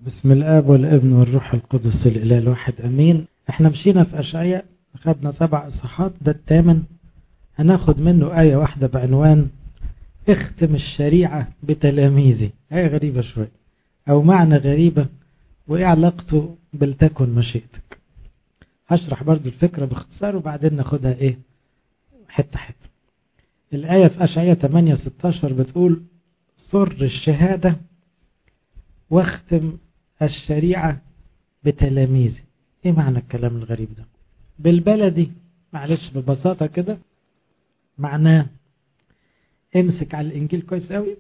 بسم الاب والابن والروح القدس الاله الواحد امين احنا مشينا في اشعياء خدنا سبع اصحاحات ده الثامن هناخد منه آية واحدة بعنوان اختم الشريعة بتلاميذي آية غريبة شوية أو معنى غريبة وإيه علاقته بلتكن مشيئتك هشرح برضو الفكرة باختصار وبعدين ناخدها إيه حتة حتة الآية في أشعية 8 16 بتقول صر الشهادة واختم الشريعة بتلاميذي ايه معنى الكلام الغريب ده بالبلدي معلش ببساطة كده معناه امسك على الانجيل كويس قوي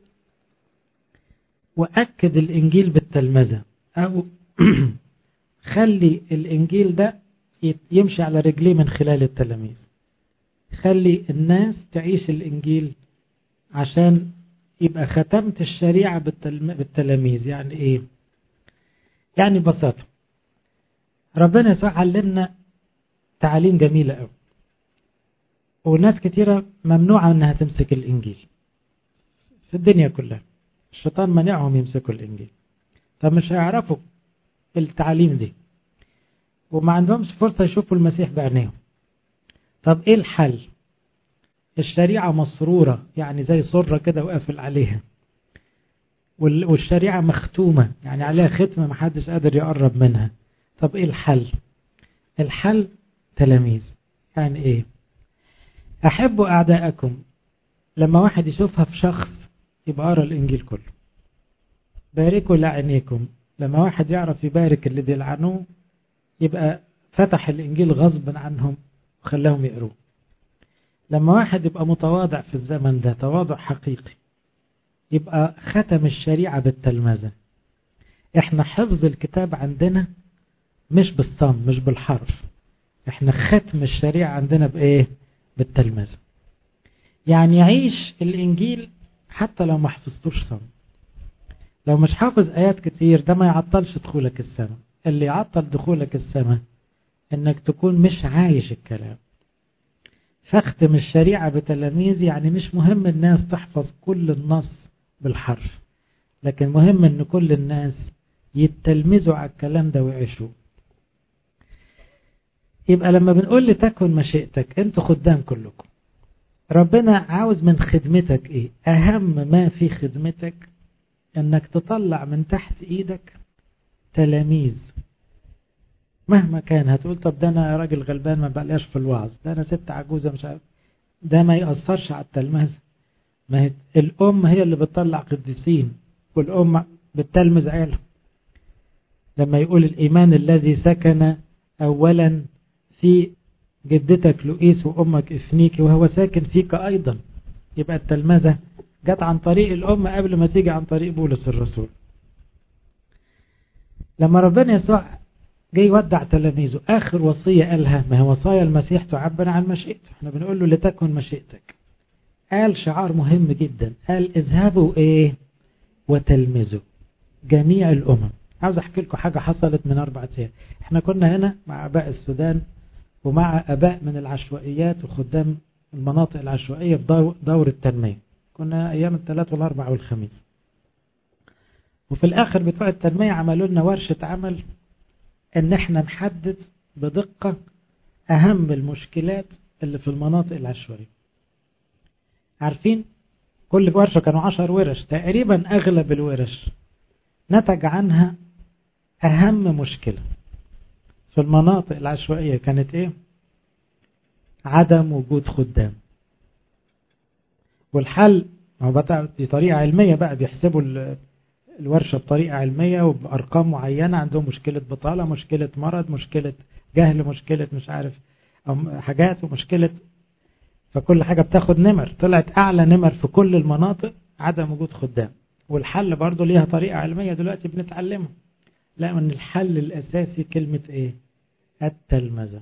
واكد الانجيل بالتلمذة او خلي الانجيل ده يمشي على رجليه من خلال التلاميذ خلي الناس تعيش الانجيل عشان يبقى ختمت الشريعة بالتلاميذ يعني ايه يعني ببساطة ربنا يسوع علمنا تعاليم جميلة قوي وناس كتيرة ممنوعة انها تمسك الانجيل في الدنيا كلها الشيطان منعهم يمسكوا الانجيل فمش هيعرفوا التعاليم دي وما عندهمش فرصة يشوفوا المسيح بعينيهم طب ايه الحل الشريعة مسرورة يعني زي سرة كده وقافل عليها والشريعة مختومة يعني عليها ختمة محدش قادر يقرب منها طب ايه الحل الحل تلاميذ يعني ايه احبوا اعداءكم لما واحد يشوفها في شخص يبقى قرا الانجيل كله باركوا لعينيكم لما واحد يعرف يبارك اللي بيلعنوه يبقى فتح الانجيل غصبا عنهم وخلاهم يقروه لما واحد يبقى متواضع في الزمن ده تواضع حقيقي يبقى ختم الشريعة بالتلمذة احنا حفظ الكتاب عندنا مش بالصم مش بالحرف احنا ختم الشريعة عندنا بايه بالتلمذة يعني يعيش الانجيل حتى لو ما حفظتوش صم لو مش حافظ ايات كتير ده ما يعطلش دخولك السماء اللي يعطل دخولك السماء انك تكون مش عايش الكلام فاختم الشريعة بتلاميذ يعني مش مهم الناس تحفظ كل النص بالحرف لكن مهم ان كل الناس يتلمذوا على الكلام ده ويعيشوا يبقى لما بنقول لتكن مشيئتك انتوا خدام كلكم ربنا عاوز من خدمتك ايه اهم ما في خدمتك انك تطلع من تحت ايدك تلاميذ مهما كان هتقول طب ده انا راجل غلبان ما بقلاش في الوعظ ده انا ست عجوزه مش عارف ده ما يأثرش على التلمذة ما هي الام هي اللي بتطلع قديسين والام بتلمذ عيالها لما يقول الايمان الذي سكن اولا في جدتك لؤيس وامك افنيكي وهو ساكن فيك ايضا يبقى التلمذة جت عن طريق الام قبل ما تيجي عن طريق بولس الرسول لما ربنا يسوع جاي يودع تلاميذه آخر وصية قالها ما هي وصايا المسيح تعبر عن مشيئته احنا بنقول له لتكن مشيئتك قال شعار مهم جدا قال اذهبوا ايه وتلمذوا جميع الأمم عاوز احكي لكم حاجة حصلت من أربعة أيام احنا كنا هنا مع أباء السودان ومع أباء من العشوائيات وخدام المناطق العشوائية في دور التنمية كنا أيام الثلاث والأربع والخميس وفي الآخر بتوع التنمية عملوا لنا ورشة عمل ان احنا نحدد بدقة اهم المشكلات اللي في المناطق العشوائية عارفين كل ورشة كانوا عشر ورش تقريبا اغلب الورش نتج عنها اهم مشكلة في المناطق العشوائية كانت ايه عدم وجود خدام والحل ما هو دي طريقة علمية بقى بيحسبوا الورشة بطريقة علمية وبأرقام معينة عندهم مشكلة بطالة مشكلة مرض مشكلة جهل مشكلة مش عارف أو حاجات ومشكلة فكل حاجة بتاخد نمر طلعت أعلى نمر في كل المناطق عدم وجود خدام والحل برضه ليها طريقة علمية دلوقتي بنتعلمها لا من الحل الأساسي كلمة إيه التلمذة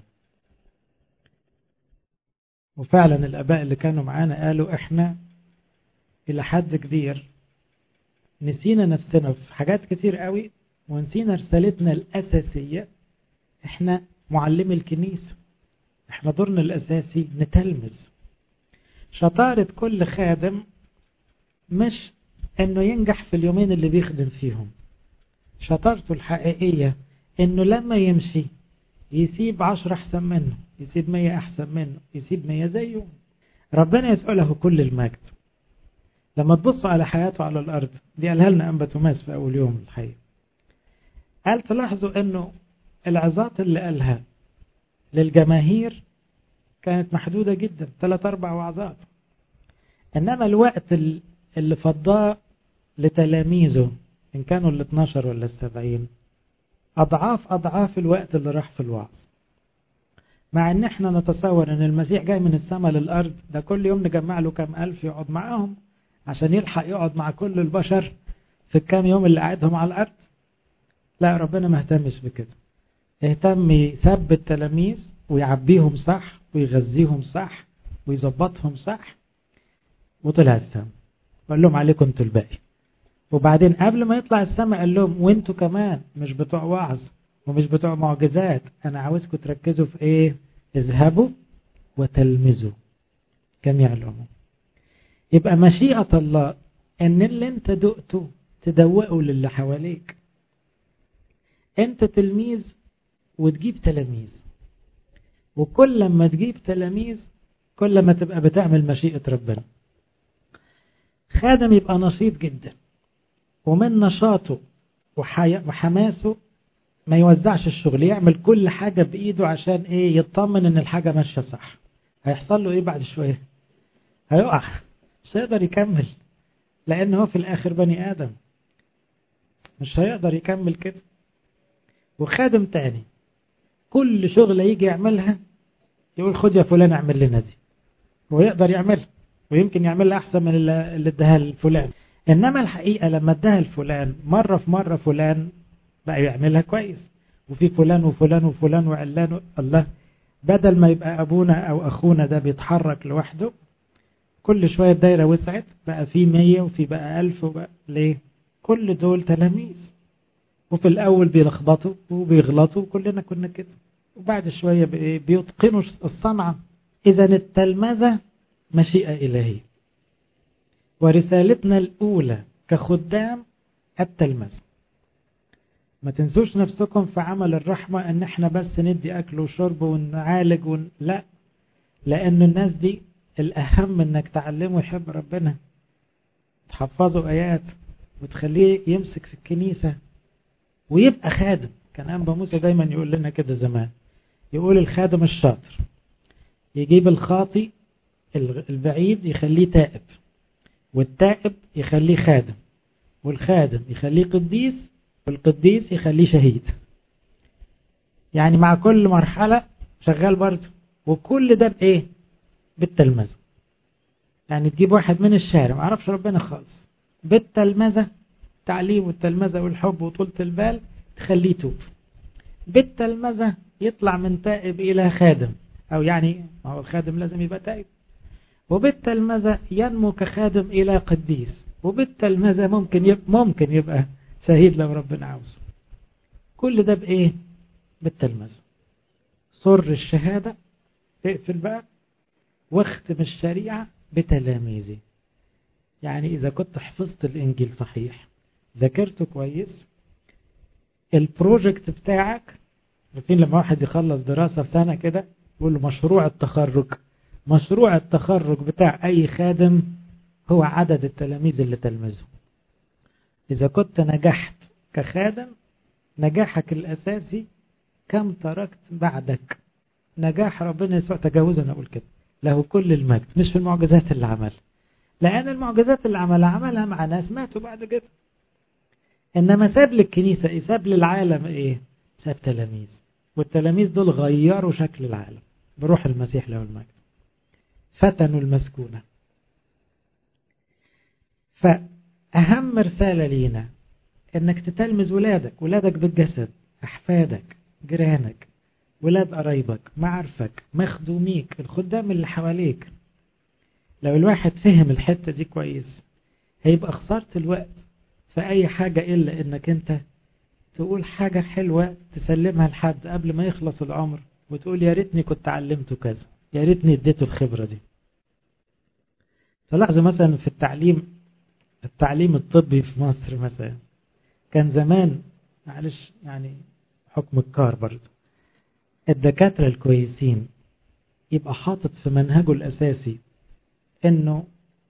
وفعلا الآباء اللي كانوا معانا قالوا إحنا إلى حد كبير نسينا نفسنا في حاجات كتير قوي ونسينا رسالتنا الأساسية احنا معلمي الكنيسة احنا دورنا الأساسي نتلمذ شطارة كل خادم مش انه ينجح في اليومين اللي بيخدم فيهم شطارته الحقيقية انه لما يمشي يسيب عشر احسن منه يسيب مية احسن منه يسيب مية زيه ربنا يسأله كل المجد لما تبصوا على حياته على الارض دي قالها لنا انبا توماس في اول يوم الحقيقة قال تلاحظوا انه العظات اللي قالها للجماهير كانت محدودة جدا ثلاث اربع وعظات انما الوقت اللي فضاه لتلاميذه ان كانوا ال 12 ولا السبعين اضعاف اضعاف الوقت اللي راح في الوعظ مع ان احنا نتصور ان المسيح جاي من السماء للارض ده كل يوم نجمع له كام الف يقعد معاهم عشان يلحق يقعد مع كل البشر في الكام يوم اللي قاعدهم على الارض لا ربنا ما اهتمش بكده اهتم يثبت التلاميذ ويعبيهم صح ويغذيهم صح ويظبطهم صح وطلع السما وقال لهم عليكم انتوا الباقي وبعدين قبل ما يطلع السما قال لهم وانتوا كمان مش بتوع وعظ ومش بتوع معجزات انا عاوزكم تركزوا في ايه اذهبوا وتلمذوا كم يعلموا يبقى مشيئة الله ان اللي انت دقته تدوقه للي حواليك انت تلميذ وتجيب تلاميذ وكل لما تجيب تلاميذ كل ما تبقى بتعمل مشيئة ربنا خادم يبقى نشيط جدا ومن نشاطه وحماسه ما يوزعش الشغل يعمل كل حاجة بإيده عشان إيه يطمن إن الحاجة ماشية صح هيحصل له إيه بعد شوية هيقع مش هيقدر يكمل لأن هو في الآخر بني آدم مش هيقدر يكمل كده وخادم تاني كل شغلة يجي يعملها يقول خد يا فلان اعمل لنا دي ويقدر يعملها ويمكن يعملها أحسن من اللي اداها لفلان إنما الحقيقة لما اداها لفلان مرة في مرة فلان بقى يعملها كويس وفي فلان وفلان وفلان وعلان الله بدل ما يبقى أبونا أو أخونا ده بيتحرك لوحده كل شوية الدايرة وسعت بقى في مية وفي بقى ألف وبقى ليه كل دول تلاميذ وفي الأول بيلخبطوا وبيغلطوا كلنا كنا كده وبعد شوية بيتقنوا الصنعة إذا التلمذة مشيئة إلهية ورسالتنا الأولى كخدام التلمذة ما تنسوش نفسكم في عمل الرحمة ان احنا بس ندي اكل وشرب ونعالج ون... لا لان الناس دي الاهم انك تعلمه يحب ربنا تحفظه ايات وتخليه يمسك في الكنيسة ويبقى خادم كان انبا موسى دايما يقول لنا كده زمان يقول الخادم الشاطر يجيب الخاطي البعيد يخليه تائب والتائب يخليه خادم والخادم يخليه قديس والقديس يخليه شهيد يعني مع كل مرحلة شغال برضه وكل ده بإيه بالتلمذة يعني تجيب واحد من الشارع ما عرفش ربنا خالص بالتلمذة تعليم والتلمذة والحب وطولة البال تخليه توب بالتلمذة يطلع من تائب إلى خادم أو يعني ما هو الخادم لازم يبقى تائب وبالتلمذة ينمو كخادم إلى قديس وبالتلمذة ممكن يبقى ممكن يبقى شهيد لو ربنا عاوزه كل ده بإيه بالتلمذة صر الشهادة اقفل بقى واختم الشريعة بتلاميذي يعني إذا كنت حفظت الإنجيل صحيح ذاكرته كويس البروجكت بتاعك عارفين لما واحد يخلص دراسة في سنة كده يقول له مشروع التخرج مشروع التخرج بتاع أي خادم هو عدد التلاميذ اللي تلمذه إذا كنت نجحت كخادم نجاحك الأساسي كم تركت بعدك نجاح ربنا يسوع تجاوزا أقول كده له كل المجد مش في المعجزات اللي عملها لأن المعجزات اللي عملها عملها مع ناس ماتوا بعد كده إنما ساب للكنيسة إيه ساب للعالم إيه ساب تلاميذ والتلاميذ دول غيروا شكل العالم بروح المسيح له المجد فتنوا المسكونة فأهم رسالة لينا إنك تتلمذ ولادك ولادك بالجسد أحفادك جيرانك ولاد قرايبك معارفك مخدوميك الخدام اللي حواليك لو الواحد فهم الحتة دي كويس هيبقى خسرت الوقت في أي حاجة إلا إنك أنت تقول حاجة حلوة تسلمها لحد قبل ما يخلص العمر وتقول يا ريتني كنت علمته كذا يا ريتني اديته الخبرة دي تلاحظوا مثلا في التعليم التعليم الطبي في مصر مثلا كان زمان معلش يعني حكم الكار برضه الدكاترة الكويسين يبقى حاطط في منهجه الأساسي إنه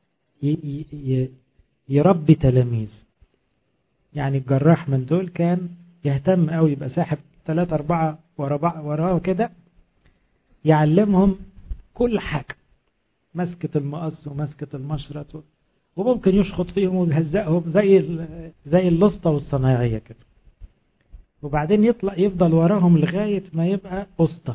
يربي تلاميذ يعني الجراح من دول كان يهتم قوي يبقى ساحب ثلاثة أربعة ورا وراه كده يعلمهم كل حاجة مسكة المقص ومسكة المشرط وممكن يشخط فيهم ويهزقهم زي زي اللسطة والصنايعية كده وبعدين يطلع يفضل وراهم لغاية ما يبقى قسطة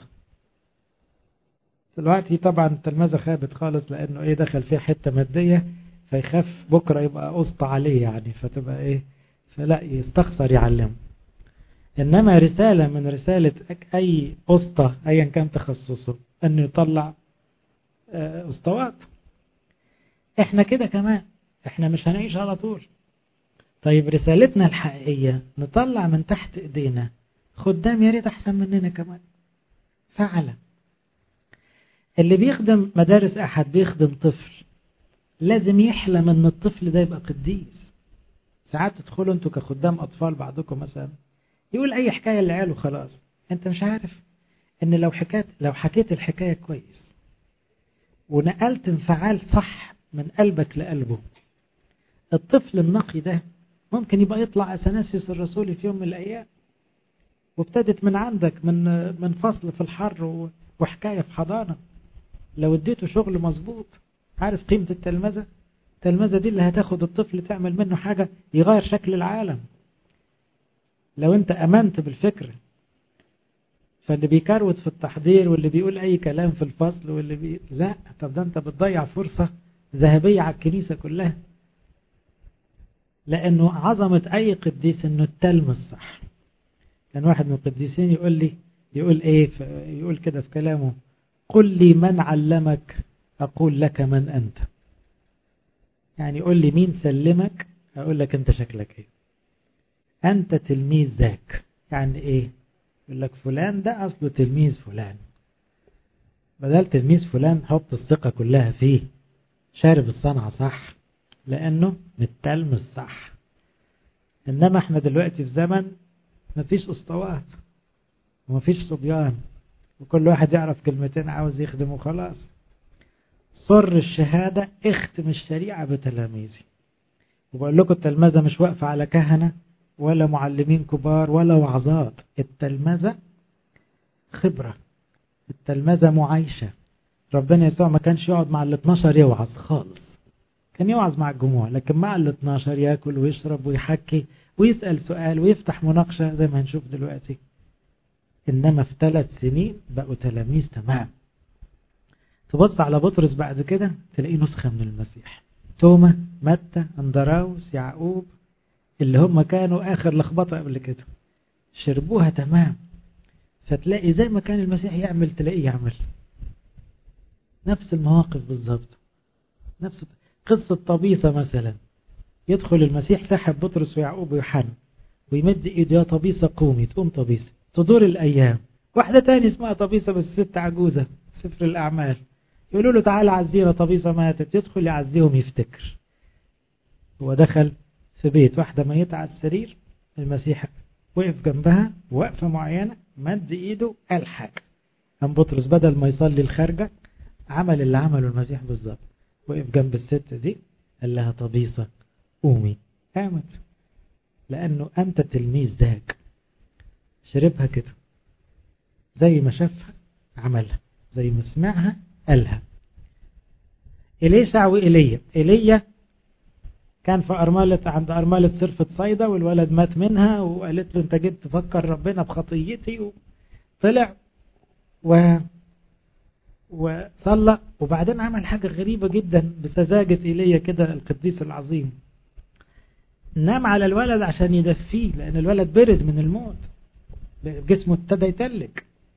دلوقتي طبعا التلمذة خابت خالص لأنه إيه دخل فيها حتة مادية فيخاف بكرة يبقى قسطة عليه يعني فتبقى إيه فلا يستخسر يعلمه إنما رسالة من رسالة أي قسطة أيا كان تخصصه أنه يطلع أسطوات إحنا كده كمان إحنا مش هنعيش على طول طيب رسالتنا الحقيقية نطلع من تحت إيدينا خدام يا ريت أحسن مننا كمان فعلا اللي بيخدم مدارس أحد بيخدم طفل لازم يحلم أن الطفل ده يبقى قديس ساعات تدخلوا انتوا كخدام أطفال بعضكم مثلا يقول أي حكاية لعياله خلاص أنت مش عارف أن لو حكيت لو حكيت الحكاية كويس ونقلت انفعال صح من قلبك لقلبه الطفل النقي ده ممكن يبقى يطلع أثناسيوس الرسولي في يوم من الأيام وابتدت من عندك من من فصل في الحر وحكاية في حضانة لو اديته شغل مظبوط عارف قيمة التلمذة التلمذة دي اللي هتاخد الطفل تعمل منه حاجة يغير شكل العالم لو انت امنت بالفكرة فاللي بيكروت في التحضير واللي بيقول اي كلام في الفصل واللي بي... لا طب ده انت بتضيع فرصة ذهبية على الكنيسة كلها لانه عظمة اي قديس انه التلمس صح كان واحد من القديسين يقول لي يقول ايه يقول كده في كلامه قل لي من علمك اقول لك من انت يعني قول لي مين سلمك اقول لك انت شكلك ايه انت تلميذ ذاك يعني ايه يقول لك فلان ده اصله تلميذ فلان بدل تلميذ فلان حط الثقة كلها فيه شارب الصنعة صح لانه متلمس صح انما احنا دلوقتي في زمن مفيش اسطوات ومفيش صبيان وكل واحد يعرف كلمتين عاوز يخدم وخلاص صر الشهادة اختم الشريعة بتلاميذي وبقول لكم التلمذة مش واقفة على كهنة ولا معلمين كبار ولا وعظات التلمذة خبرة التلمذة معايشة ربنا يسوع ما كانش يقعد مع ال 12 يوعظ خالص كان يوعظ مع الجموع لكن مع ال 12 ياكل ويشرب ويحكي ويسأل سؤال ويفتح مناقشة زي ما هنشوف دلوقتي إنما في ثلاث سنين بقوا تلاميذ تمام تبص على بطرس بعد كده تلاقيه نسخة من المسيح توما متى اندراوس يعقوب اللي هم كانوا آخر لخبطة قبل كده شربوها تمام فتلاقي زي ما كان المسيح يعمل تلاقيه يعمل نفس المواقف بالظبط نفس قصة طبيسة مثلا يدخل المسيح سحب بطرس ويعقوب ويوحنا ويمد ايده يا طبيسة قومي تقوم طبيسة تدور الأيام واحدة تاني اسمها طبيسة بس ست عجوزة سفر الأعمال يقولوا له تعالى عزينا طبيسة ماتت يدخل يعزيهم يفتكر هو دخل في بيت واحدة ميتة على السرير المسيح وقف جنبها وقفة معينة مد ايده قال حاجة قام بطرس بدل ما يصلي الخارجة عمل اللي عمله المسيح بالظبط وقف جنب الست دي قال لها طبيسة قومي قامت لأنه أنت تلميذ ذاك شربها كده زي ما شافها عملها زي ما سمعها قالها إليشع وإيليا إيليا كان في أرملة عند أرملة صرفة صيدا والولد مات منها وقالت له أنت جيت تفكر ربنا بخطيتي وطلع و وصلى وبعدين عمل حاجة غريبة جدا بسذاجة إيليا كده القديس العظيم نام على الولد عشان يدفيه لأن الولد برد من الموت جسمه ابتدى يتلج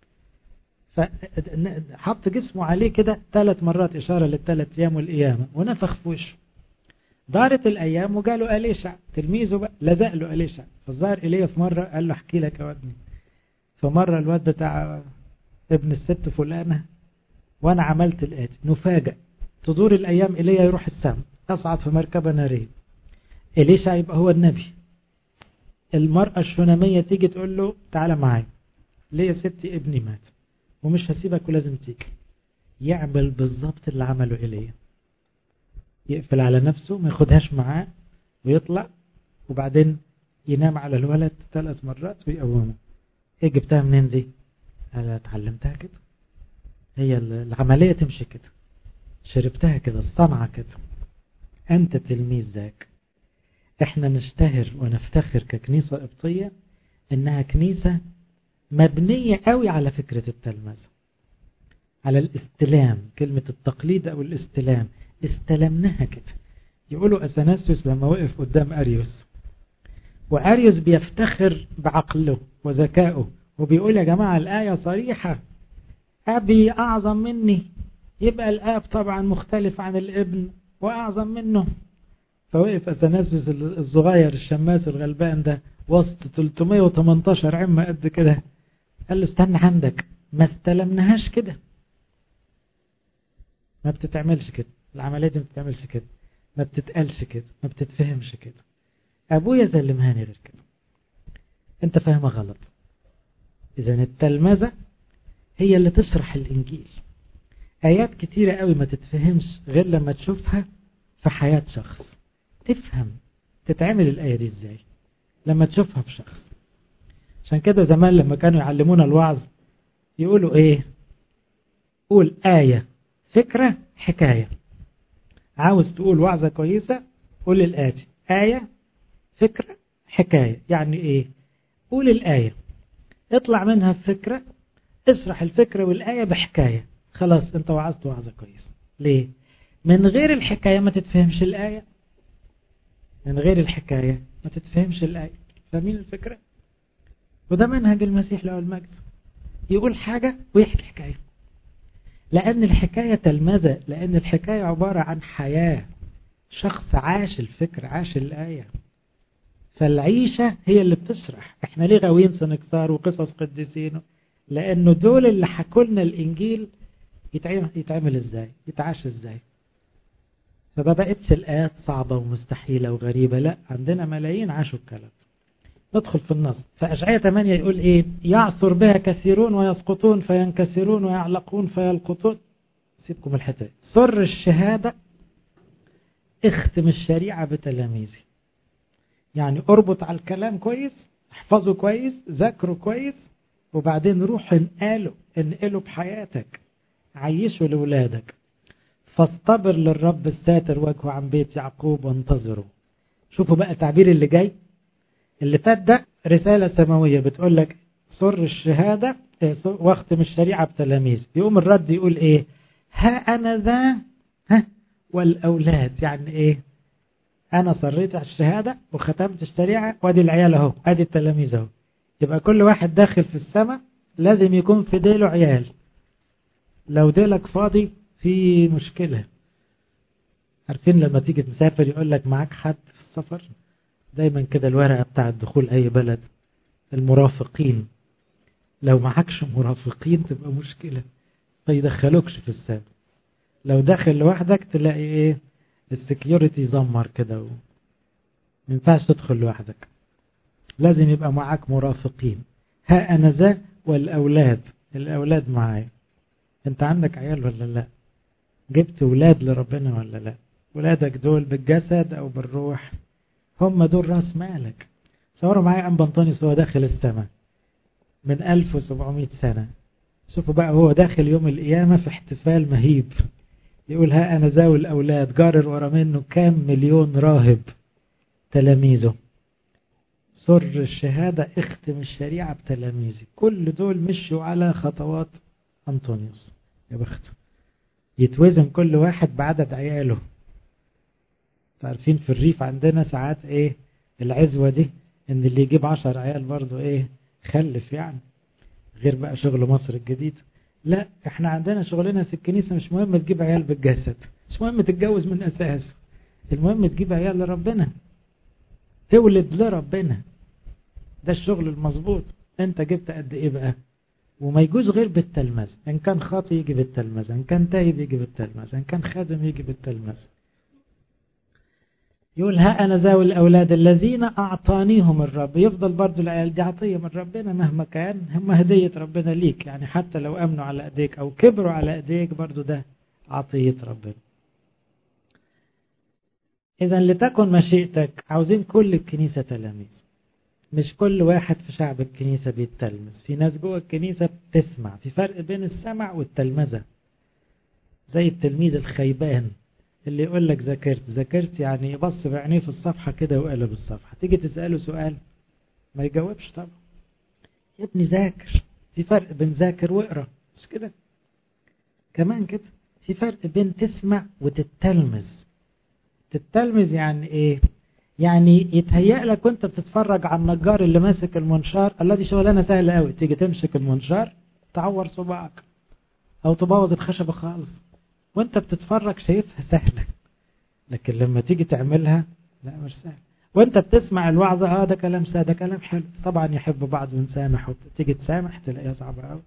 فحط جسمه عليه كده ثلاث مرات إشارة للثلاث أيام والقيامة ونفخ في وشه دارت الأيام وجاله أليشع تلميذه بقى لزق له أليشع فالظاهر إليه في مرة قال له احكي لك يا ودني فمرة الواد بتاع ابن الست فلانة وأنا عملت الآتي نفاجأ تدور الأيام إليه يروح السماء تصعد في مركبة نارية إليشع يبقى هو النبي المرأة الشنامية تيجي تقول له تعالى معايا ليه يا ستي ابني مات ومش هسيبك ولازم تيجي يعمل بالظبط اللي عمله إيليا يقفل على نفسه ما ياخدهاش معاه ويطلع وبعدين ينام على الولد ثلاث مرات ويقومه ايه جبتها منين دي انا اتعلمتها كده هي العملية تمشي كده شربتها كده الصنعة كده انت تلميذ ذاك احنا نشتهر ونفتخر ككنيسة قبطية انها كنيسة مبنية قوي على فكرة التلمذة على الاستلام كلمة التقليد او الاستلام استلمناها كده يقولوا اثناسيوس لما وقف قدام اريوس واريوس بيفتخر بعقله وذكائه وبيقول يا جماعة الآية صريحة أبي أعظم مني يبقى الآب طبعا مختلف عن الابن وأعظم منه فوقف أثناسيوس الصغير الشماس الغلبان ده وسط 318 عمة قد كده قال له استنى عندك ما استلمناهاش كده ما بتتعملش كده العملية دي ما بتتعملش كده ما بتتقالش كده ما بتتفهمش كده أبويا سلمهاني غير كده أنت فاهمها غلط إذا التلمذة هي اللي تشرح الإنجيل آيات كتيرة قوي ما تتفهمش غير لما تشوفها في حياة شخص تفهم تتعمل الآية دي إزاي لما تشوفها في شخص عشان كده زمان لما كانوا يعلمونا الوعظ يقولوا إيه قول آية فكرة حكاية عاوز تقول وعظة كويسة قول الآتي آية فكرة حكاية يعني إيه قول الآية اطلع منها بفكرة اشرح الفكرة والآية بحكاية خلاص انت وعظت وعظة كويسة ليه من غير الحكاية ما تتفهمش الآية من غير الحكاية ما تتفهمش الآية فاهمين الفكرة وده منهج المسيح له المجد يقول حاجة ويحكي حكاية لأن الحكاية تلمذة لأن الحكاية عبارة عن حياة شخص عاش الفكر عاش الآية فالعيشة هي اللي بتشرح احنا ليه غاويين سنكسار وقصص قديسين لأنه دول اللي حكوا لنا الإنجيل يتعمل, يتعمل ازاي يتعاش ازاي فما بقتش الآيات صعبة ومستحيلة وغريبة لا عندنا ملايين عاشوا الكلام ندخل في النص فأشعية 8 يقول إيه يعثر بها كثيرون ويسقطون فينكسرون ويعلقون فيلقطون سيبكم الحتة سر الشهادة اختم الشريعة بتلاميذي يعني اربط على الكلام كويس احفظه كويس ذاكره كويس وبعدين روح انقله انقله بحياتك عيشه لولادك فاصطبر للرب الساتر وجهه عن بيت يعقوب وانتظره شوفوا بقى التعبير اللي جاي اللي فات ده رسالة سماوية بتقول لك سر الشهادة واختم الشريعة بتلاميذ يقوم الرد يقول ايه ها انا ذا ها والاولاد يعني ايه انا صريت على الشهادة وختمت الشريعة وادي العيال اهو ادي التلاميذ اهو يبقى كل واحد داخل في السماء لازم يكون في ديله عيال لو ديلك فاضي في مشكلة عارفين لما تيجي تسافر يقول لك معاك حد في السفر دايما كده الورقة بتاع دخول اي بلد المرافقين لو معكش مرافقين تبقى مشكلة ما يدخلوكش في السابق لو داخل لوحدك تلاقي ايه السكيورتي زمر كده و... ما ينفعش تدخل لوحدك لازم يبقى معاك مرافقين ها انا ذا والاولاد الاولاد معايا انت عندك عيال ولا لا جبت ولاد لربنا ولا لا ولادك دول بالجسد او بالروح هم دول راس مالك صوروا معايا ام بنطونيوس وهو داخل السماء من 1700 سنة شوفوا بقى هو داخل يوم القيامة في احتفال مهيب يقول ها أنا ذوي الأولاد جارر ورا منه كام مليون راهب تلاميذه سر الشهادة اختم الشريعة بتلاميذي كل دول مشوا على خطوات أنطونيوس يا بخت يتوزن كل واحد بعدد عياله عارفين في الريف عندنا ساعات ايه العزوة دي ان اللي يجيب عشر عيال برضو ايه خلف يعني غير بقى شغل مصر الجديد لا احنا عندنا شغلنا في الكنيسة مش مهم تجيب عيال بالجسد مش مهم تتجوز من اساس المهم تجيب عيال لربنا تولد لربنا ده الشغل المظبوط انت جبت قد ايه بقى وما يجوز غير بالتلمذ ان كان خاطي يجي بالتلمذ ان كان تايب يجي بالتلمذ ان كان خادم يجي بالتلمذ يقول ها أنا ذوي الأولاد الذين أعطانيهم الرب يفضل برضو العيال دي عطية من ربنا مهما كان هم هدية ربنا ليك يعني حتى لو أمنوا على أيديك أو كبروا على أيديك برضو ده عطية ربنا إذا لتكن مشيئتك عاوزين كل الكنيسة تلاميذ مش كل واحد في شعب الكنيسة بيتلمذ في ناس جوه الكنيسة بتسمع في فرق بين السمع والتلمذة زي التلميذ الخيبان اللي يقول لك ذاكرت ذاكرت يعني يبص بعينيه في الصفحة كده وقلب الصفحة تيجي تسأله سؤال ما يجاوبش طبعا يا ابني ذاكر في فرق بين ذاكر واقرا مش كده كمان كده في فرق بين تسمع وتتلمذ تتلمذ يعني ايه يعني يتهيأ لك وانت بتتفرج على النجار اللي ماسك المنشار الذي شغلانه سهله قوي تيجي تمسك المنشار تعور صباعك او تبوظ الخشبه خالص وانت بتتفرج شايفها سهله لكن لما تيجي تعملها لا مش سهل وانت بتسمع الوعظه اه ده كلام سهل ده كلام حلو طبعا يحب بعض ونسامح تيجي تسامح تلاقيها صعبه قوي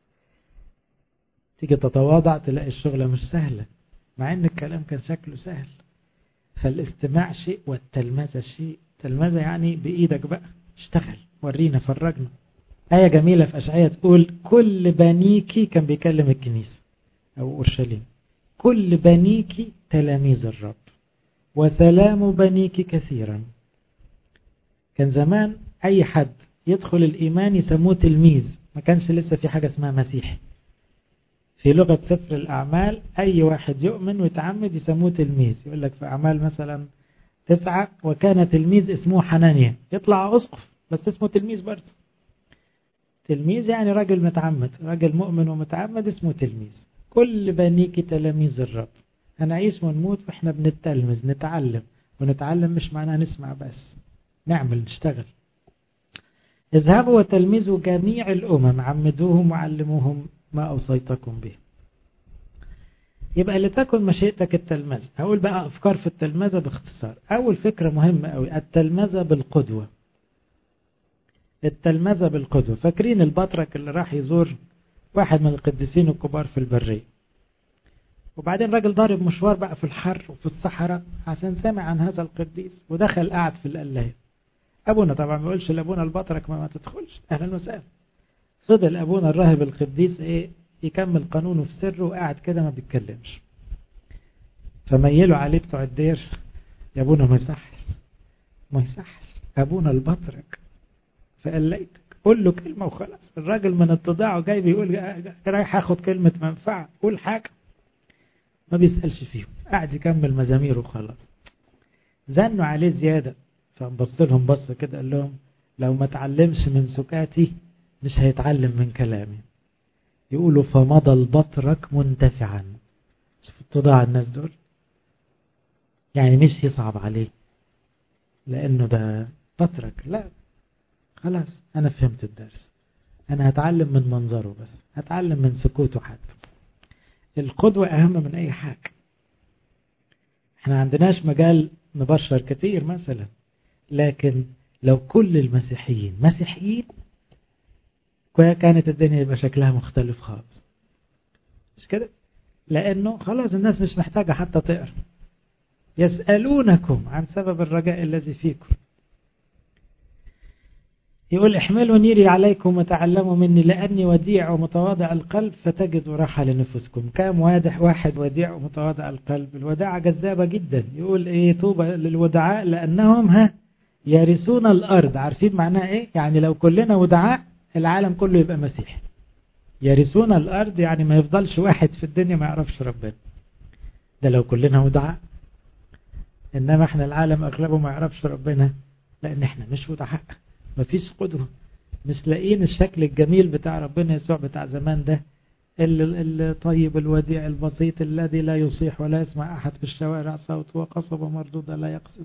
تيجي تتواضع تلاقي الشغله مش سهله مع ان الكلام كان شكله سهل فالاستماع شيء والتلمذة شيء تلمذة يعني بإيدك بقى اشتغل ورينا فرجنا آية جميلة في أشعية تقول كل بنيكي كان بيكلم الكنيسة أو أورشليم كل بنيكي تلاميذ الرب وسلام بنيك كثيرا كان زمان أي حد يدخل الإيمان يسموه تلميذ ما كانش لسه في حاجة اسمها مسيحي في لغة سفر الأعمال أي واحد يؤمن ويتعمد يسموه تلميذ يقول لك في أعمال مثلا تسعة وكان تلميذ اسمه حنانيا يطلع أسقف بس اسمه تلميذ برضه تلميذ يعني راجل متعمد راجل مؤمن ومتعمد اسمه تلميذ كل بنيك تلاميذ الرب هنعيش ونموت واحنا بنتلمذ نتعلم ونتعلم مش معناها نسمع بس نعمل نشتغل اذهبوا وتلمذوا جميع الأمم عمدوهم وعلموهم ما أوصيتكم به يبقى لتكن مشيئتك التلمذة هقول بقى أفكار في التلمذة باختصار أول فكرة مهمة أوي التلمذة بالقدوة التلمذة بالقدوة فاكرين البطرك اللي راح يزور واحد من القديسين الكبار في البرية وبعدين راجل ضارب مشوار بقى في الحر وفي الصحراء عشان سمع عن هذا القديس ودخل قعد في القلاية أبونا طبعا ما يقولش لأبونا البطرك ما, ما تدخلش أهلا وسهلا فضل أبونا الراهب القديس إيه يكمل قانونه في سره وقاعد كده ما بيتكلمش فميلوا عليه بتوع الدير يا أبونا ما يصحش ما يصحش أبونا البطرك فقال ليتك قول له كلمة وخلاص الراجل من اتضاعه جاي بيقول رايح اخد كلمة منفعة قول حاجة ما بيسألش فيهم قاعد يكمل مزاميره وخلاص زنوا عليه زيادة فنبص لهم بصة كده قال لهم لو ما تعلمش من سكاتي مش هيتعلم من كلامي يقولوا فمضى البطرك منتفعا شوف اتضاع الناس دول يعني مش يصعب عليه لانه ده بطرك لا خلاص انا فهمت الدرس انا هتعلم من منظره بس هتعلم من سكوته حتى القدوة اهم من اي حاجة احنا عندناش مجال نبشر كتير مثلا لكن لو كل المسيحيين مسيحيين كانت الدنيا يبقى شكلها مختلف خالص مش كده لانه خلاص الناس مش محتاجة حتى تقرا يسألونكم عن سبب الرجاء الذي فيكم يقول احملوا نيري عليكم وتعلموا مني لأني وديع ومتواضع القلب فتجدوا راحة لنفسكم كام واضح واحد وديع ومتواضع القلب الوداعة جذابة جدا يقول ايه طوبى للودعاء لأنهم ها يرثون الأرض عارفين معناها ايه يعني لو كلنا ودعاء العالم كله يبقى مسيحي يرثون الأرض يعني ما يفضلش واحد في الدنيا ما يعرفش ربنا ده لو كلنا ودعاء إنما احنا العالم أغلبه ما يعرفش ربنا لأن احنا مش ودعاء مفيش قدوة مش لاقيين الشكل الجميل بتاع ربنا يسوع بتاع زمان ده الطيب الوديع البسيط الذي لا يصيح ولا يسمع أحد في الشوارع صوت وقصبة مردودة لا يقصف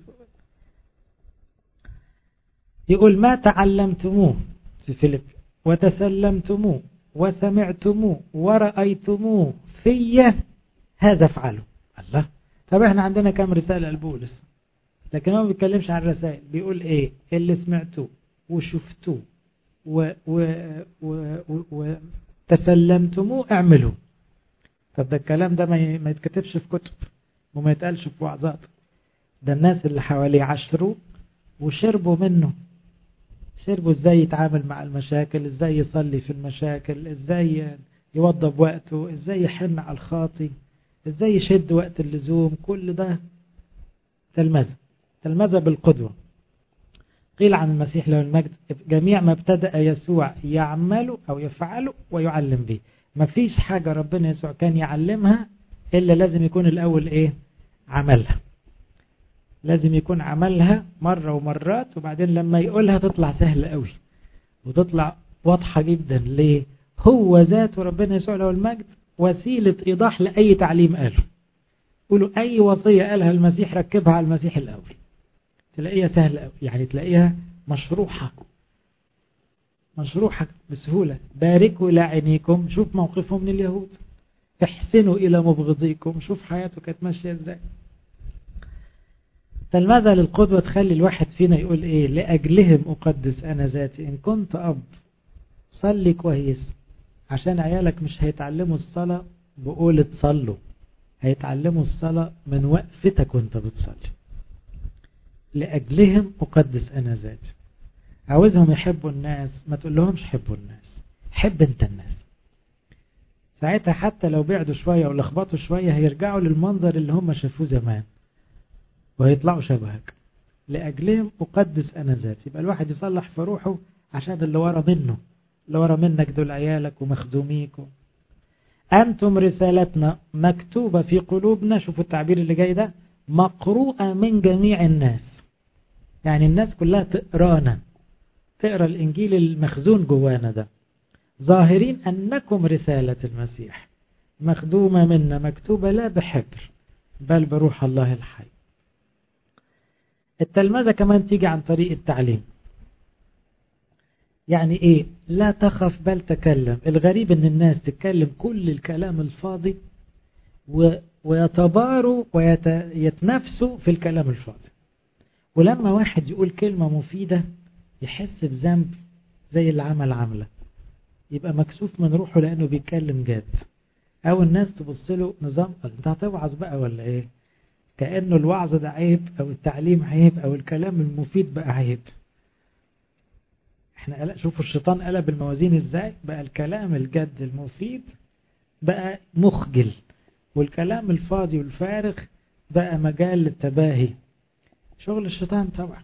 يقول ما تعلمتموه في فيليب وتسلمتموه وسمعتموه ورأيتموه في هذا افعلوا الله طب احنا عندنا كم رسالة لبولس لكن هو ما بيتكلمش عن الرسائل بيقول ايه اللي سمعتوه وشفتوه و و و و وتسلمتموه اعملوا طب ده الكلام ده ما يتكتبش في كتب وما يتقالش في وعظات ده الناس اللي حواليه عشروا وشربوا منه شربوا ازاي يتعامل مع المشاكل ازاي يصلي في المشاكل ازاي يوضب وقته ازاي يحن على الخاطي ازاي يشد وقت اللزوم كل ده تلمذة تلمذة بالقدوة قيل عن المسيح له المجد جميع ما ابتدأ يسوع يعمله أو يفعله ويعلم به ما فيش حاجة ربنا يسوع كان يعلمها إلا لازم يكون الأول إيه عملها لازم يكون عملها مرة ومرات وبعدين لما يقولها تطلع سهلة قوي وتطلع واضحة جدا ليه هو ذاته ربنا يسوع له المجد وسيلة إيضاح لأي تعليم قاله قولوا أي وصية قالها المسيح ركبها على المسيح الأول تلاقيها سهلة قوي يعني تلاقيها مشروحة مشروحة بسهولة باركوا إلى عينيكم شوف موقفهم من اليهود احسنوا إلى مبغضيكم شوف حياته كانت ماشية ازاي فالماذا للقدوة تخلي الواحد فينا يقول ايه لأجلهم أقدس أنا ذاتي إن كنت أب صلي كويس عشان عيالك مش هيتعلموا الصلاة بقولة صلوا هيتعلموا الصلاة من وقفتك وانت بتصلي لأجلهم أقدس أنا ذاتي عاوزهم يحبوا الناس ما تقول لهمش حبوا الناس حب انت الناس ساعتها حتى لو بعدوا شوية ولخبطوا شوية هيرجعوا للمنظر اللي هم شافوه زمان وهيطلعوا شبهك لأجلهم أقدس أنا ذاتي يبقى الواحد يصلح في روحه عشان اللي ورا منه اللي ورا منك دول عيالك ومخدوميك أنتم رسالتنا مكتوبة في قلوبنا شوفوا التعبير اللي جاي ده مقروءة من جميع الناس يعني الناس كلها تقرانا تقرا الإنجيل المخزون جوانا ده ظاهرين أنكم رسالة المسيح مخدومة منا مكتوبة لا بحبر بل بروح الله الحي التلمذة كمان تيجي عن طريق التعليم يعني ايه لا تخف بل تكلم الغريب ان الناس تتكلم كل الكلام الفاضي و... ويتباروا ويتنافسوا في الكلام الفاضي ولما واحد يقول كلمة مفيدة يحس بذنب زي اللي عمل عملة يبقى مكسوف من روحه لأنه بيتكلم جاد أو الناس تبص له نظام انت هتوعظ بقى ولا ايه كأنه الوعظ ده عيب أو التعليم عيب أو الكلام المفيد بقى عيب احنا شوفوا الشيطان قلب الموازين ازاي بقى الكلام الجد المفيد بقى مخجل والكلام الفاضي والفارغ بقى مجال للتباهي شغل الشيطان طبعا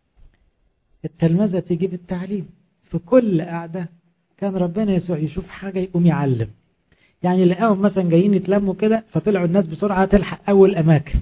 التلمذة تجيب التعليم في كل قعدة كان ربنا يسوع يشوف حاجة يقوم يعلم يعني لقاهم مثلا جايين يتلموا كده فطلعوا الناس بسرعة تلحق أول أماكن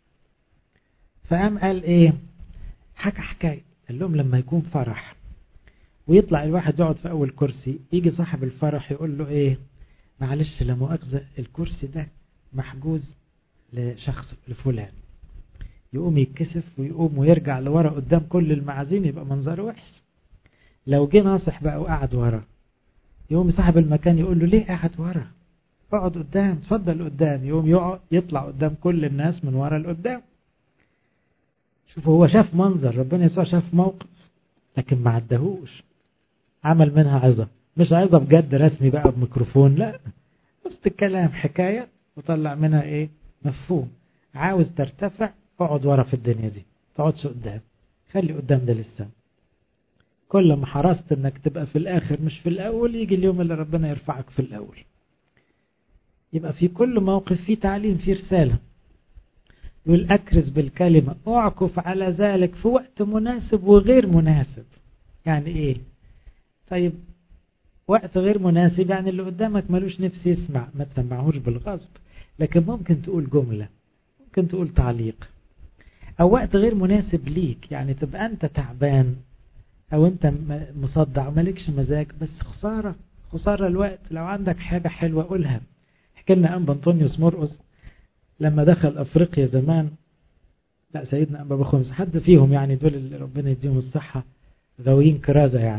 فقام قال إيه حكى حكاية قال لهم لما يكون فرح ويطلع الواحد يقعد في أول كرسي يجي صاحب الفرح يقول له إيه معلش لا مؤاخذة الكرسي ده محجوز لشخص لفلان يقوم يتكسف ويقوم ويرجع لورا قدام كل المعازيم يبقى منظره وحش لو جه ناصح بقى وقعد ورا يقوم صاحب المكان يقول له ليه قاعد ورا اقعد قدام اتفضل قدام يقوم يقعد يطلع قدام كل الناس من ورا لقدام شوف هو شاف منظر ربنا يسوع شاف موقف لكن ما عدهوش عمل منها عظة مش عظة بجد رسمي بقى بميكروفون لا وسط الكلام حكاية وطلع منها ايه مفهوم عاوز ترتفع اقعد ورا في الدنيا دي تقعدش قدام خلي قدام ده لسه كل ما حرصت انك تبقى في الاخر مش في الاول يجي اليوم اللي ربنا يرفعك في الاول يبقى في كل موقف في تعليم في رسالة يقول أكرز بالكلمة أعكف على ذلك في وقت مناسب وغير مناسب يعني إيه طيب وقت غير مناسب يعني اللي قدامك ملوش نفس يسمع ما تسمعهوش بالغصب لكن ممكن تقول جملة ممكن تقول تعليق أو وقت غير مناسب ليك يعني تبقى أنت تعبان أو أنت مصدع مالكش مزاج بس خسارة خسارة الوقت لو عندك حاجة حلوة قولها حكى لنا أنبا أنطونيوس مرقس لما دخل أفريقيا زمان لا سيدنا أنبا بخمس حد فيهم يعني دول اللي ربنا يديهم الصحة غاويين كرازة يعني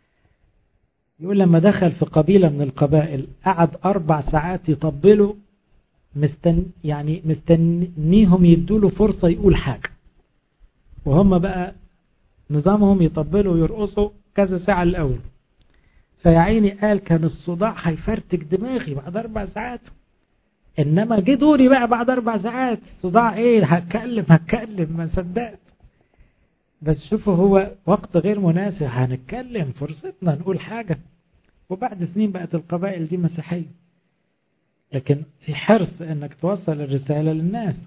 يقول لما دخل في قبيلة من القبائل قعد أربع ساعات يطبلوا مستن يعني مستنيهم يدوا له فرصة يقول حاجة وهم بقى نظامهم يطبلوا ويرقصوا كذا ساعة الأول فيا عيني قال كان الصداع هيفرتك دماغي بعد أربع ساعات انما جه دوري بقى بعد اربع ساعات صداع ايه هتكلم هتكلم ما صدقت بس شوفوا هو وقت غير مناسب هنتكلم فرصتنا نقول حاجة وبعد سنين بقت القبائل دي مسيحية لكن في حرص انك توصل الرسالة للناس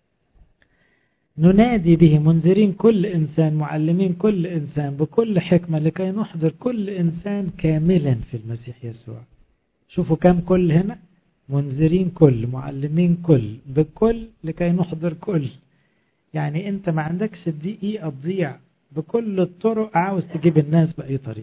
ننادي به منذرين كل إنسان معلمين كل إنسان بكل حكمة لكي نحضر كل إنسان كاملا في المسيح يسوع شوفوا كم كل هنا منذرين كل معلمين كل بكل لكي نحضر كل يعني انت ما عندكش دقيقة تضيع بكل الطرق عاوز تجيب الناس بأي طريقة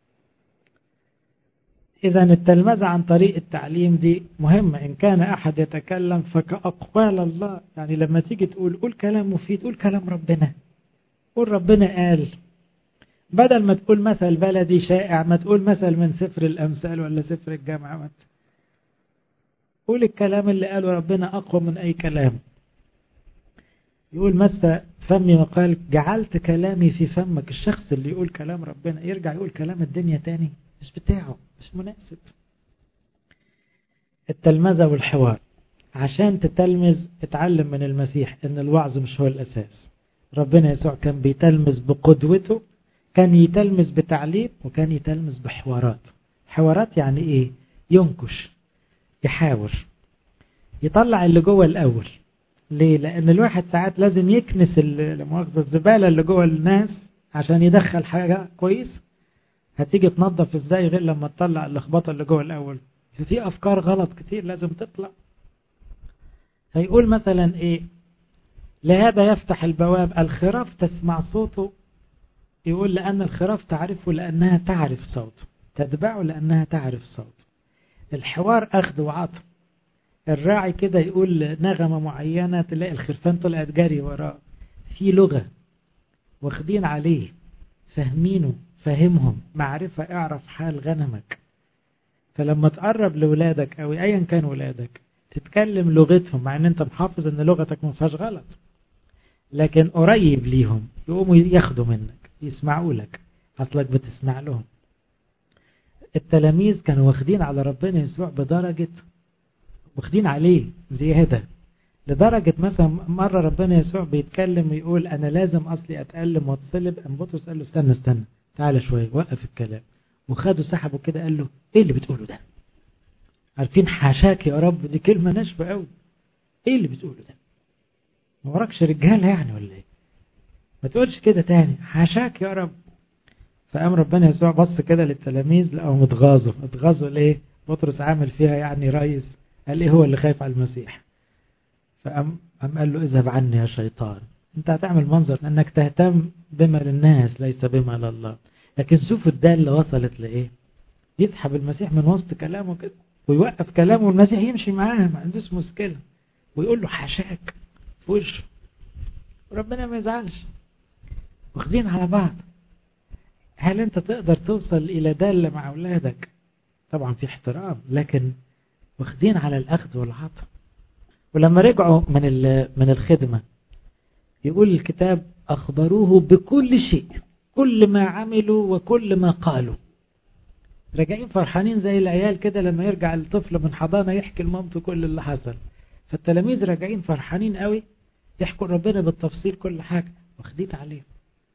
إذا التلمذة عن طريق التعليم دي مهمة إن كان أحد يتكلم فكأقوال الله يعني لما تيجي تقول قول كلام مفيد قول كلام ربنا قول ربنا قال بدل ما تقول مثل بلدي شائع ما تقول مثل من سفر الأمثال ولا سفر الجامعة قول الكلام اللي قاله ربنا أقوى من أي كلام يقول مسا فمي وقال جعلت كلامي في فمك الشخص اللي يقول كلام ربنا يرجع يقول كلام الدنيا تاني مش بتاعه مش مناسب التلمذة والحوار عشان تتلمذ اتعلم من المسيح ان الوعظ مش هو الاساس ربنا يسوع كان بيتلمذ بقدوته كان يتلمذ بتعليم وكان يتلمذ بحوارات حوارات يعني ايه ينكش يحاور يطلع اللي جوه الاول ليه لان الواحد ساعات لازم يكنس المؤاخذه الزباله اللي جوه الناس عشان يدخل حاجه كويس هتيجي تنظف ازاي غير لما تطلع اللخبطه اللي جوه الاول في افكار غلط كتير لازم تطلع فيقول مثلا ايه لهذا يفتح البواب الخراف تسمع صوته يقول لأن الخراف تعرفه لأنها تعرف صوته تتبعه لأنها تعرف صوته الحوار أخذ وعطى الراعي كده يقول نغمة معينة تلاقي الخرفان طلعت جري وراه في لغة واخدين عليه فاهمينه فهمهم معرفة اعرف حال غنمك فلما تقرب لولادك أو أيا كان ولادك تتكلم لغتهم مع ان انت محافظ ان لغتك ما فيهاش غلط لكن قريب ليهم يقوموا ياخدوا منك يسمعوا لك اصلك بتسمع لهم التلاميذ كانوا واخدين على ربنا يسوع بدرجة واخدين عليه زيادة لدرجة مثلا مرة ربنا يسوع بيتكلم ويقول أنا لازم أصلي أتألم وأتصلب أم بطرس قال له استنى استنى تعالى شوية وقف الكلام وخده سحبه كده قال له إيه اللي بتقوله ده عارفين حاشاك يا رب دي كلمة ناشفة قوي إيه اللي بتقوله ده ما وراكش رجالة يعني ولا إيه ما تقولش كده تاني حاشاك يا رب فقام ربنا يسوع بص كده للتلاميذ لقوا اتغاظوا اتغاظوا ليه بطرس عامل فيها يعني رئيس قال ايه هو اللي خايف على المسيح فقام قام قال له اذهب عني يا شيطان انت هتعمل منظر انك تهتم بما للناس ليس بما لله لكن شوفوا الدالة وصلت لايه يسحب المسيح من وسط كلامه كده ويوقف كلامه والمسيح يمشي معاه ما عندوش مشكلة ويقول له حاشاك في وشه وربنا ما يزعلش واخدين على بعض هل انت تقدر توصل الى دالة مع اولادك طبعا في احترام لكن واخدين على الاخذ والعطاء ولما رجعوا من من الخدمة يقول الكتاب اخبروه بكل شيء كل ما عملوا وكل ما قالوا راجعين فرحانين زي العيال كده لما يرجع الطفل من حضانة يحكي لمامته كل اللي حصل فالتلاميذ راجعين فرحانين قوي يحكوا ربنا بالتفصيل كل حاجة واخدين عليه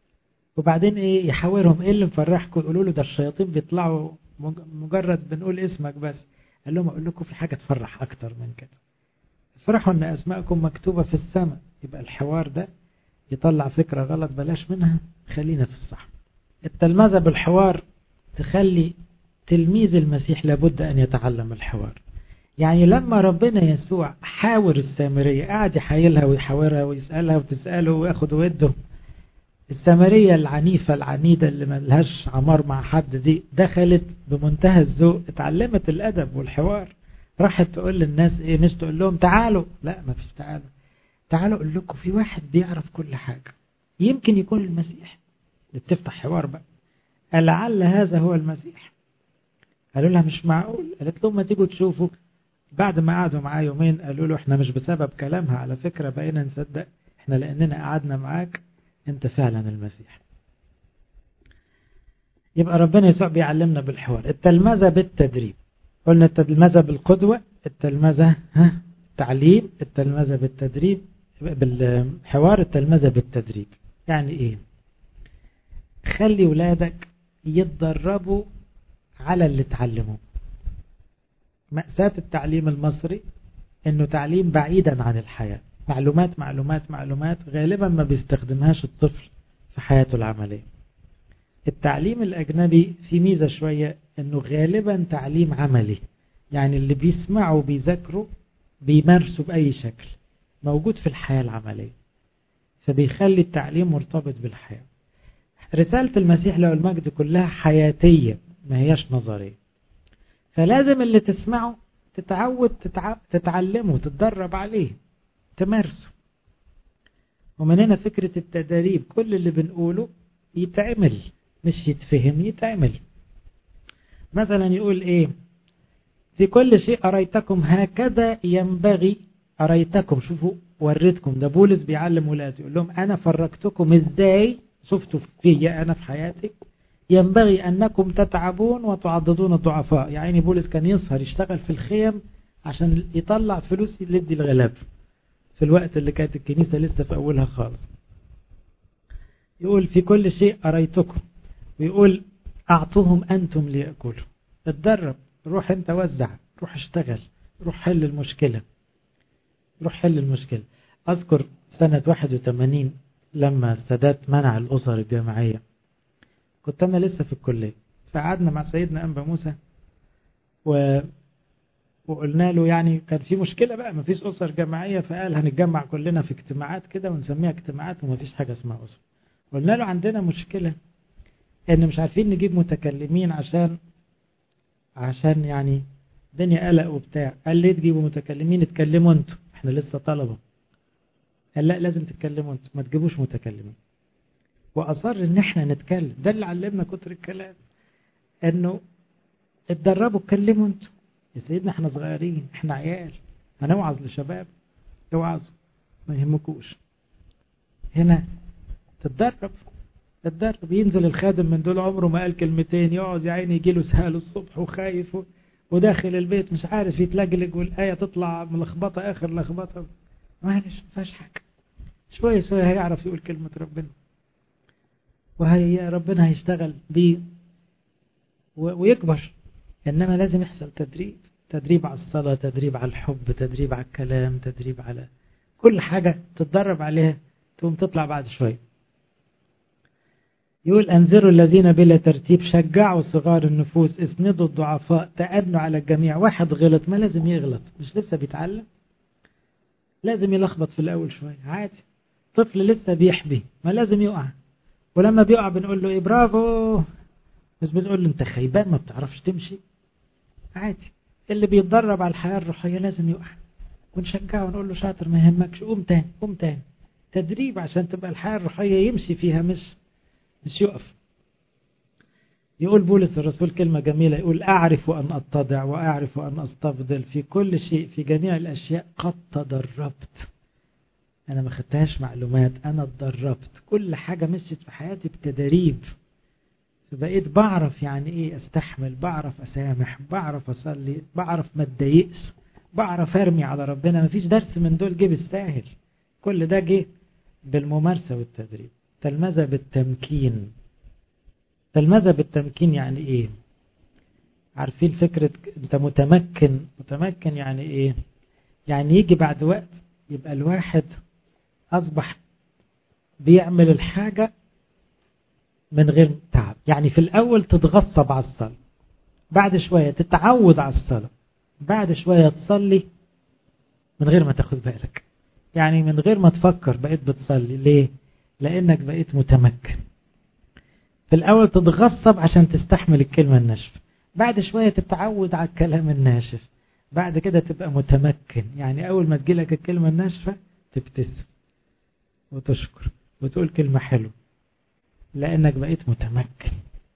وبعدين ايه يحاورهم ايه اللي مفرحكم يقولوا له ده الشياطين بيطلعوا مجرد بنقول اسمك بس قال لهم اقول لكم في حاجة تفرح اكتر من كده افرحوا ان اسماءكم مكتوبة في السماء يبقى الحوار ده يطلع فكرة غلط بلاش منها خلينا في الصح التلمذة بالحوار تخلي تلميذ المسيح لابد أن يتعلم الحوار يعني لما ربنا يسوع حاور السامرية قاعد يحايلها ويحاورها ويسألها وتسأله وياخد وده السامرية العنيفة العنيدة اللي ملهاش عمار مع حد دي دخلت بمنتهى الذوق اتعلمت الأدب والحوار راحت تقول للناس ايه مش تقول لهم تعالوا لا ما فيش تعالوا تعالوا اقول لكم في واحد بيعرف كل حاجة يمكن يكون المسيح اللي بتفتح حوار بقى لعل هذا هو المسيح قالوا لها مش معقول قالت لهم ما تيجوا تشوفوا بعد ما قعدوا معاه يومين قالوا له احنا مش بسبب كلامها على فكرة بقينا نصدق احنا لاننا قعدنا معاك انت فعلا المسيح يبقى ربنا يسوع بيعلمنا بالحوار التلمذة بالتدريب قلنا التلمذة بالقدوة التلمذة ها التعليم التلمذة بالتدريب بالحوار التلمذة بالتدريب يعني ايه خلي ولادك يتدربوا على اللي اتعلموه مأساة التعليم المصري انه تعليم بعيدا عن الحياة معلومات معلومات معلومات غالبا ما بيستخدمهاش الطفل في حياته العملية التعليم الأجنبي في ميزة شوية انه غالبا تعليم عملي يعني اللي بيسمعوا بيذاكروا بيمارسوا بأي شكل موجود في الحياة العملية فبيخلي التعليم مرتبط بالحياة رسالة المسيح له المجد كلها حياتية ما هياش نظرية فلازم اللي تسمعه تتعود تتع... تتعلمه تتدرب عليه تمارسه ومن هنا فكرة التدريب كل اللي بنقوله يتعمل مش يتفهم يتعمل مثلا يقول ايه في كل شيء أريتكم هكذا ينبغي أريتكم شوفوا وريتكم ده بولس بيعلم ولاده يقول لهم أنا فرجتكم إزاي شفتوا فيا أنا في حياتي ينبغي أنكم تتعبون وتعضدون الضعفاء يعني بولس كان يسهر يشتغل في الخيم عشان يطلع فلوس يدي الغلاب في الوقت اللي كانت الكنيسة لسه في أولها خالص يقول في كل شيء أريتكم ويقول أعطوهم أنتم ليأكلوا اتدرب روح انت وزع روح اشتغل روح حل المشكلة روح حل المشكلة أذكر سنة 81 لما السادات منع الأسر الجامعية كنت أنا لسه في الكلية فقعدنا مع سيدنا أنبا موسى و... وقلنا له يعني كان في مشكلة بقى ما فيش أسر جامعية فقال هنتجمع كلنا في اجتماعات كده ونسميها اجتماعات وما فيش حاجة اسمها أسر قلنا له عندنا مشكلة ان مش عارفين نجيب متكلمين عشان عشان يعني الدنيا قلق وبتاع قال ليه تجيبوا متكلمين اتكلموا انتوا احنا لسه طلبة قال لا لازم تتكلموا انتوا ما تجيبوش متكلمين واصر ان احنا نتكلم ده اللي علمنا كتر الكلام انه اتدربوا اتكلموا انتوا يا سيدنا احنا صغيرين احنا عيال هنوعظ لشباب اوعظوا ما يهمكوش هنا تتدرب تتدرب ينزل الخادم من دول عمره ما قال كلمتين يقعد يا عيني يجي له سهال الصبح وخايف وداخل البيت مش عارف يتلجلج والآية تطلع ملخبطة آخر لخبطة معلش ما فيهاش حاجة شوية شوية هيعرف يقول كلمة ربنا وهي ربنا هيشتغل بيه ويكبر إنما لازم يحصل تدريب تدريب على الصلاة تدريب على الحب تدريب على الكلام تدريب على كل حاجة تتدرب عليها تقوم تطلع بعد شوية يقول أنذروا الذين بلا ترتيب شجعوا صغار النفوس اسندوا الضعفاء تأدنوا على الجميع واحد غلط ما لازم يغلط مش لسه بيتعلم لازم يلخبط في الأول شوية عادي طفل لسه بيحبي ما لازم يقع ولما بيقع بنقول له ايه برافو بس بنقول له انت خيبان ما بتعرفش تمشي عادي اللي بيتدرب على الحياة الروحية لازم يقع ونشجعه ونقول له شاطر ما يهمكش قوم تاني قوم تاني تدريب عشان تبقى الحياة الروحية يمشي فيها مش مش يقف يقول بولس الرسول كلمة جميلة يقول أعرف أن أتضع وأعرف أن أستفضل في كل شيء في جميع الأشياء قد تدربت أنا ما خدتهاش معلومات أنا اتدربت كل حاجة مشيت في حياتي بتدريب فبقيت بعرف يعني إيه أستحمل بعرف أسامح بعرف أصلي بعرف ما اتضايقش بعرف أرمي على ربنا ما فيش درس من دول جه بالساهل كل ده جه بالممارسة والتدريب تلمذة بالتمكين تلمذة بالتمكين يعني ايه عارفين فكرة انت متمكن متمكن يعني ايه يعني يجي بعد وقت يبقى الواحد اصبح بيعمل الحاجة من غير تعب يعني في الاول تتغصب على الصلاة بعد شوية تتعود على الصلاة بعد شوية تصلي من غير ما تاخد بالك يعني من غير ما تفكر بقيت بتصلي ليه لأنك بقيت متمكن في الأول تتغصب عشان تستحمل الكلمة الناشفة بعد شوية تتعود على الكلام الناشف بعد كده تبقى متمكن يعني أول ما تجيلك الكلمة الناشفة تبتسم وتشكر وتقول كلمة حلوة لأنك بقيت متمكن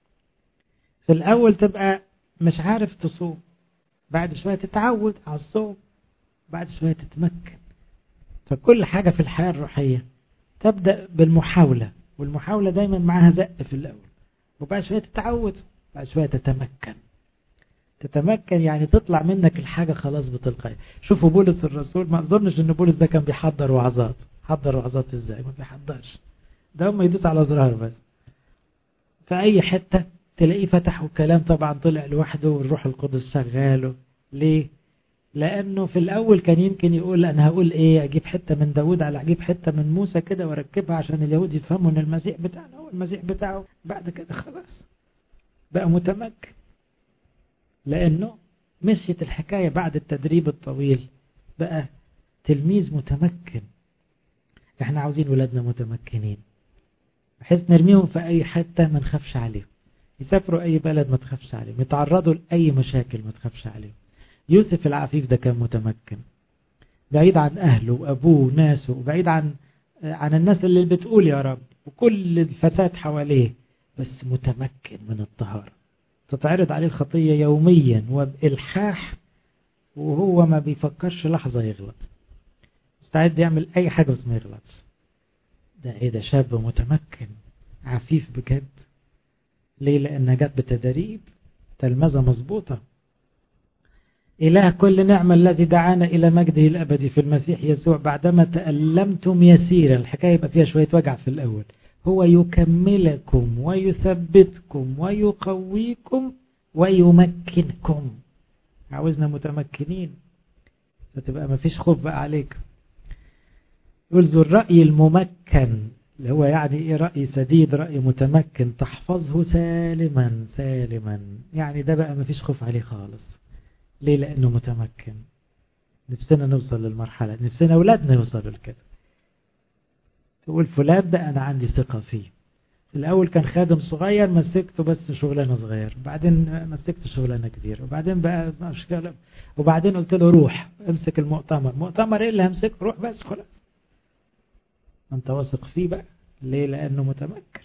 في الأول تبقى مش عارف تصوم بعد شوية تتعود على الصوم بعد شوية تتمكن فكل حاجة في الحياة الروحية تبدأ بالمحاولة والمحاولة دايما معاها زق في الأول وبعد شوية تتعود بعد شوية تتمكن تتمكن يعني تطلع منك الحاجة خلاص بتلقائي شوفوا بولس الرسول ما اظنش ان بولس ده كان بيحضر وعظات حضر وعظات ازاي ما بيحضرش ده هم يدوس على زرار بس في اي حتة تلاقيه فتح وكلام طبعا طلع لوحده والروح القدس شغاله ليه لانه في الاول كان يمكن يقول انا هقول ايه اجيب حتة من داود على اجيب حتة من موسى كده واركبها عشان اليهود يفهموا ان المسيح بتاعنا هو المسيح بتاعه بعد كده خلاص بقى متمكن لانه مشيت الحكاية بعد التدريب الطويل بقى تلميذ متمكن احنا عاوزين ولادنا متمكنين بحيث نرميهم في اي حتة ما نخافش عليهم يسافروا اي بلد ما تخافش عليهم يتعرضوا لاي مشاكل ما تخافش عليهم يوسف العفيف ده كان متمكن بعيد عن اهله وابوه وناسه وبعيد عن عن الناس اللي بتقول يا رب وكل الفساد حواليه بس متمكن من الطهارة تتعرض عليه الخطية يوميا وبإلحاح وهو ما بيفكرش لحظة يغلط مستعد يعمل أي حاجة بس ما يغلطش ده إيه ده شاب متمكن عفيف بجد ليه لأنها جت بتدريب تلمذة مظبوطة إله كل نعمة الذي دعانا إلى مجده الأبدي في المسيح يسوع بعدما تألمتم يسيرا الحكاية يبقى فيها شوية وجع في الأول هو يكملكم ويثبتكم ويقويكم ويمكنكم عاوزنا متمكنين فتبقى ما فيش خوف بقى عليك يقول ذو الرأي الممكن اللي هو يعني ايه رأي سديد رأي متمكن تحفظه سالما سالما يعني ده بقى ما فيش خوف عليه خالص ليه لأنه متمكن نفسنا نوصل للمرحلة نفسنا أولادنا يوصلوا لكده تقول فلان ده أنا عندي ثقة فيه الأول كان خادم صغير مسكته بس شغلانة صغير بعدين مسكته شغلانة كبيرة وبعدين بقى مشكلة وبعدين قلت له روح امسك المؤتمر مؤتمر ايه اللي همسكه روح بس خلاص انت واثق فيه بقى ليه لأنه متمكن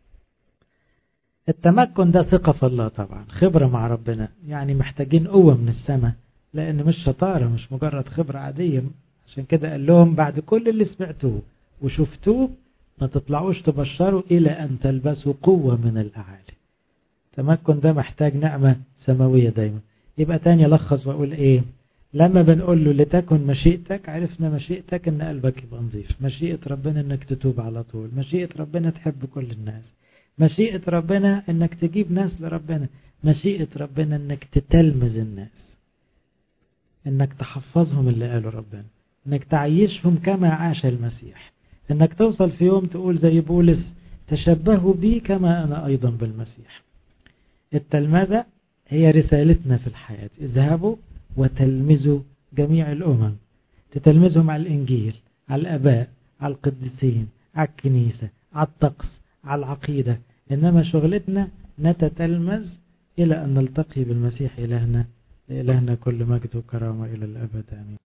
التمكن ده ثقة في الله طبعا خبرة مع ربنا يعني محتاجين قوة من السماء لأن مش شطارة مش مجرد خبرة عادية عشان كده قال لهم بعد كل اللي سمعتوه وشفتوه ما تطلعوش تبشروا إلى أن تلبسوا قوة من الأعالي التمكن ده محتاج نعمة سماوية دايما يبقى تاني ألخص وأقول إيه لما بنقول له لتكن مشيئتك عرفنا مشيئتك ان قلبك يبقى نظيف مشيئة ربنا انك تتوب على طول مشيئة ربنا تحب كل الناس مشيئة ربنا انك تجيب ناس لربنا مشيئة ربنا انك تتلمذ الناس انك تحفظهم اللي قاله ربنا انك تعيشهم كما عاش المسيح انك توصل في يوم تقول زي بولس تشبهوا بي كما انا ايضا بالمسيح التلمذة هي رسالتنا في الحياة اذهبوا وتلمذوا جميع الامم تتلمذهم على الانجيل على الاباء على القديسين على الكنيسة على الطقس على العقيدة إنما شغلتنا نتتلمذ إلى أن نلتقي بالمسيح إلهنا إلهنا كل مجد وكرامة إلى الأبد آمين